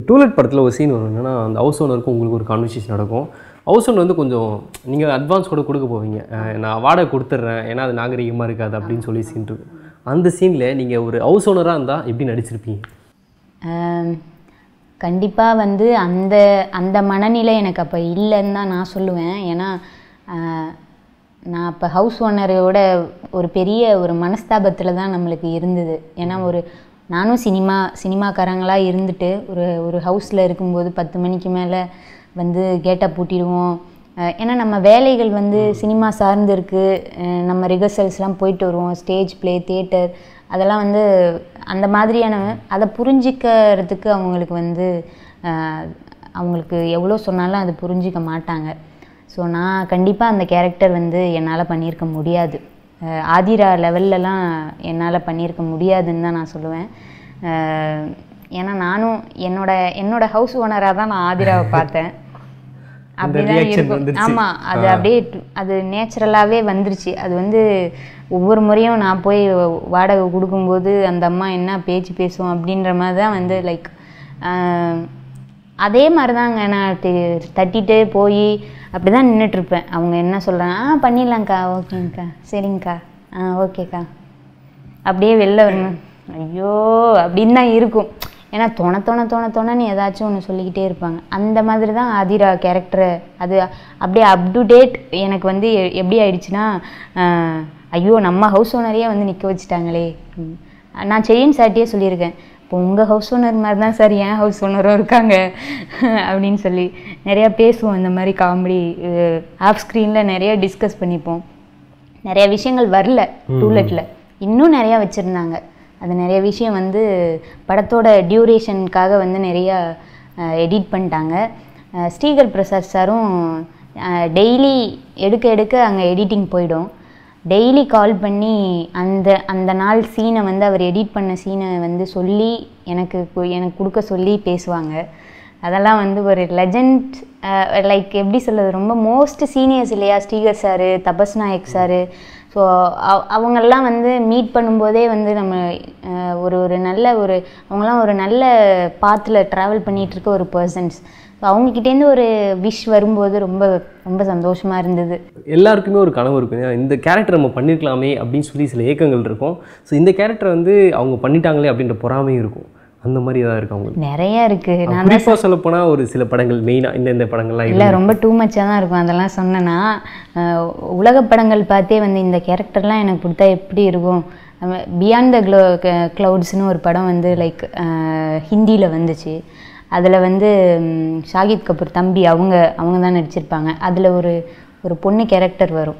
To let படத்தில் ஒரு scene வரும் என்னன்னா அந்த ஹவுஸ் ஓனருக்கும் உங்களுக்கு ஒரு கான்வர்சேஷன் நடக்கும் ஹவுஸ் ஓனர் வந்து கொஞ்சம் நீங்கள் அட்வான்ஸ் கூட கொடுக்க போவீங்க அஹ் நான் வாடகை கொடுத்துட்றேன் ஏன்னா அது நாகரிகமாக இருக்காது அப்படின்னு சொல்லி சீன் இருக்கும் அந்த சீனில் நீங்கள் ஒரு ஹவுஸ் ஓனராக இருந்தால் எப்படி நடிச்சிருப்பீங்க கண்டிப்பாக வந்து அந்த அந்த மனநிலை எனக்கு அப்போ இல்லைன்னு தான் நான் சொல்லுவேன் ஏன்னா ஆஹ், நான் அப்போ ஹவுஸ் ஓனரோட ஒரு பெரிய ஒரு மனஸ்தாபத்தில் தான் நம்மளுக்கு இருந்தது ஏன்னா ஒரு நானும் சினிமா சினிமாக்காரங்களாக இருந்துட்டு ஒரு ஒரு ஹவுஸில் இருக்கும்போது பத்து மணிக்கு மேலே வந்து கேட்டை பூட்டிடுவோம் அஹ் ஏன்னா நம்ம வேலைகள் வந்து சினிமா சார்ந்து இருக்குது நம்ம ரிஹர்சல்ஸ்லாம் போயிட்டு வருவோம் ஸ்டேஜ் ப்ளே தியேட்டர் அதெல்லாம் வந்து அந்த மாதிரியான அதை புரிஞ்சிக்கிறதுக்கு அவங்களுக்கு வந்து அஹ், அவங்களுக்கு எவ்வளோ சொன்னாலும் அது புரிஞ்சிக்க மாட்டாங்க ஸோ நான் கண்டிப்பாக அந்த கேரக்டர் வந்து என்னால் பண்ணியிருக்க முடியாது அஹ் ஆதிரா லெவல்லலாம் என்னால் பண்ணியிருக்க முடியாதுன்னு தான் நான் சொல்லுவேன் அஹ் ஏன்னா நானும் என்னோட என்னோட ஹவுஸ் ஓனராக தான் நான் ஆதிராவை பார்த்தேன் அப்படிதான் reaction இருக்கும் வந்துருச்சு. ஆமா அது அப்படியே டு- அது நேச்சுரலாகவே வந்துருச்சு அது வந்து ஒவ்வொரு முறையும் நான் போய் வாடகை கொடுக்கும்போது அந்த அம்மா என்ன பேச்சு பேசும் அப்படின்ற மாதிரி தான் வந்து லைக் அதே மாதிரி தாங்க நான் தி- தட்டிட்டு போய் அப்படி தான் நின்றுட்டுருப்பேன் அவங்க என்ன சொல்கிறாங்க ஆ பண்ணிடலாங்க்கா ஓகேங்க்கா சரிங்கக்கா ஆ ஓகேக்கா அப்படியே வெளில வரணும் ஐயோ அப்படின்னு தான் இருக்கும் ஏன்னா தொண தொண தொண தொணன்னு ஏதாச்சும் ஒன்று சொல்லிக்கிட்டே இருப்பாங்க அந்த மாதிரி தான் ஆதிரா கேரக்டரை அது அப்படியே அப் டு டேட் எனக்கு வந்து எ- எப்படி ஆயிடுச்சுன்னா ஆஹ், ஐயோ நம்ம ஹவுஸ் ஓனரையே வந்து நிற்க வச்சுட்டாங்களே ம். நான் செயின் சார்ட்டியே சொல்லியிருக்கேன் இப்போ உங்கள் ஹவுஸ் ஓனர் மாதிரி தான் சார் என் ஹவுஸ் ஓனரும் இருக்காங்க அப்படின்னு சொல்லி நிறையா பேசுவோம் இந்த மாதிரி காமெடி ஆஃப் ஸ்க்ரீனில் நிறைய டிஸ்கஸ் பண்ணிப்போம் நிறைய விஷயங்கள் வரல டூலெட்டில் இன்னும் நிறையா வச்சுருந்தாங்க அது நிறைய விஷயம் வந்து படத்தோட டியூரேஷனுக்காக வந்து நிறையா எடிட் பண்ணிட்டாங்க அஹ் ஸ்ரீகர் பிரசாத் சாரும் டெய்லி எடுக்க எடுக்க அங்கே எடிட்டிங் போயிடும் டெய்லி கால் பண்ணி அந்த அந்த நாள் சீனை வந்து அவர் எடிட் பண்ண சீனை வந்து சொல்லி எனக்கு கு- எனக்கு கொடுக்க சொல்லி பேசுவாங்க அதெல்லாம் வந்து ஒரு லெஜண்ட் லைக் எப்படி சொல்றது ரொம்ப மோஸ்ட் சீனியர்ஸ் இல்லையா ஸ்ரீகர் சாரு தபஸ் நாயக் சாரு ஸோ அவங்கெல்லாம் வந்து மீட் பண்ணும்போதே வந்து நம்ம அஹ், ஒரு ஒரு நல்ல ஒரு அவங்கெல்லாம் ஒரு நல்ல பாத்தில் ட்ராவல் பண்ணிட்டு இருக்க ஒரு பர்சன்ஸ் ஸோ அவங்கக்கிட்டேருந்து ஒரு விஷ் வரும்போது ரொம்ப ரொம்ப சந்தோஷமாக இருந்தது எல்லாருக்குமே ஒரு கனவு இருக்கும் ஏன்னா இந்த கேரக்டர் நம்ம பண்ணியிருக்கலாமே அப்படின்னு சொல்லி சில ஏக்கங்கள் இருக்கும் ஸோ இந்த கேரக்டர் வந்து அவங்க பண்ணிட்டாங்களே அப்படின்ற பொறாமையும் இருக்கும் அந்த மாதிரி ஏதாவது இருக்கு அவங்களுக்கு நிறைய இருக்குது நான் குறிப்பாக சொல்லப்போனால் ஒரு சில படங்கள் மெயினாக இந்த இந்த படங்கள்லாம் இல்லை ரொம்ப டூ மச்சாக தான் இருக்கும் அதெல்லாம் சொன்னேன்னா அஹ், உலக படங்கள் பார்த்தே வந்து இந்த கேரக்டர்லாம் எனக்கு கொடுத்தா எப்படி இருக்கும் பியாண்ட் த க்ளோ க்ளவுட்ஸ்னு ஒரு படம் வந்து லைக் ஹிந்தியில் வந்துச்சு அதில் வந்து ம், ஷாகித் கபூர் தம்பி அவங்க அவங்க தான் நடிச்சிருப்பாங்க அதில் ஒரு ஒரு பொண்ணு கேரக்டர் வரும்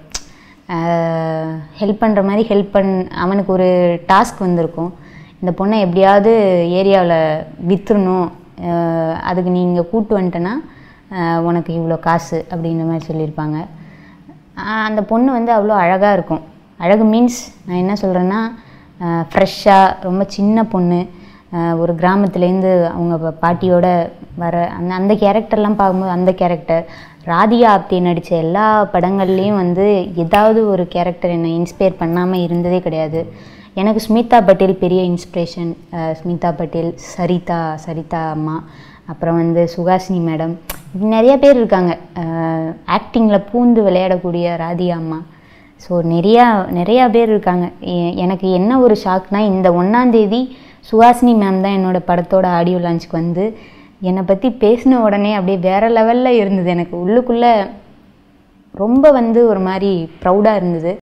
ஹெல்ப் பண்ணுற மாதிரி ஹெல்ப் பண் அவனுக்கு ஒரு டாஸ்க் வந்திருக்கும் இந்த பொண்ணை எப்படியாவது ஏரியாவில் விற்றுணும் அதுக்கு நீங்கள் கூட்டு வந்துட்டேன்னா அஹ், உனக்கு இவ்வளோ காசு அப்படின்ற மாதிரி சொல்லியிருப்பாங்க ஆஹ் அந்த பொண்ணு வந்து அவ்வளோ அழகாக இருக்கும் அழகு மீன்ஸ் நான் என்ன சொல்கிறேன்னா ஃப்ரெஷ்ஷாக ரொம்ப சின்ன பொண்ணு ஆஹ் ஒரு கிராமத்துலேருந்து அவங்க ப- பாட்டியோட வர அந்த அந்த கேரக்டர்லாம் பார்க்கும்போது அந்த கேரக்டர் ராதிகா ஆப்தே நடித்த எல்லா படங்கள்லேயும் வந்து ஏதாவது ஒரு கேரக்டர் என்னை இன்ஸ்பயர் பண்ணாமல் இருந்ததே கிடையாது எனக்கு ஸ்மிதா பட்டேல் பெரிய இன்ஸ்பிரேஷன் ஸ்மிதா பட்டேல் சரிதா சரிதா அம்மா அப்புறம் வந்து சுகாசினி மேடம் இப்படி நிறைய பேர் இருக்காங்க ஆக்டிங்கில் பூந்து விளையாடக்கூடிய ராதிகா அம்மா ஸோ நிறையா நிறையா பேர் இருக்காங்க எ- எனக்கு என்ன ஒரு ஷாக்னா இந்த ஒன்றாந்தேதி சுஹாசினி மேம் தான் என்னோட படத்தோட ஆடியோ லான்ச்சுக்கு வந்து என்னை பற்றி பேசின உடனே அப்படியே வேற லெவலில் இருந்தது எனக்கு உள்ளுக்குள்ளே ரொம்ப வந்து ஒரு மாதிரி ப்ரௌடாக இருந்தது